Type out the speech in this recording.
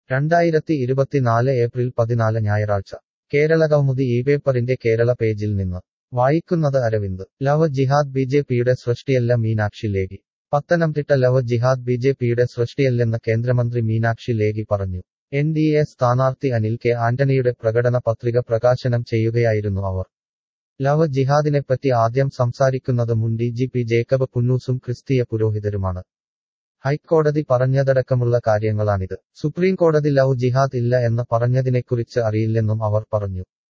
രണ്ടായിരത്തി ഇരുപത്തിനാല് ഏപ്രിൽ പതിനാല് ഞായറാഴ്ച കേരള കൗമുദി ഈ പേപ്പറിന്റെ കേരള പേജിൽ നിന്ന് വായിക്കുന്നത് അരവിന്ദ് ലവ് ജിഹാദ് ബി ജെ പിയുടെ സൃഷ്ടിയല്ല മീനാക്ഷി ലേഖി പത്തനംതിട്ട ലവ് ജിഹാദ് ബി ജെ പിയുടെ സൃഷ്ടിയല്ലെന്ന് കേന്ദ്രമന്ത്രി മീനാക്ഷി ലേഖി പറഞ്ഞു എൻ ഡി എ സ്ഥാനാർത്ഥി അനിൽ കെ ആന്റണിയുടെ പ്രകടന പത്രിക പ്രകാശനം ചെയ്യുകയായിരുന്നു അവർ ലവ് ജിഹാദിനെപ്പറ്റി ആദ്യം സംസാരിക്കുന്നത് മുൻ ഡി ജി പി ജേക്കബ് പുന്നൂസും ക്രിസ്തീയ പുരോഹിതരുമാണ് ഹൈക്കോടതി പറഞ്ഞതടക്കമുള്ള കാര്യങ്ങളാണിത് സുപ്രീം കോടതി ലവ് ജിഹാദ് ഇല്ല എന്ന് പറഞ്ഞതിനെക്കുറിച്ച് അറിയില്ലെന്നും അവർ പറഞ്ഞു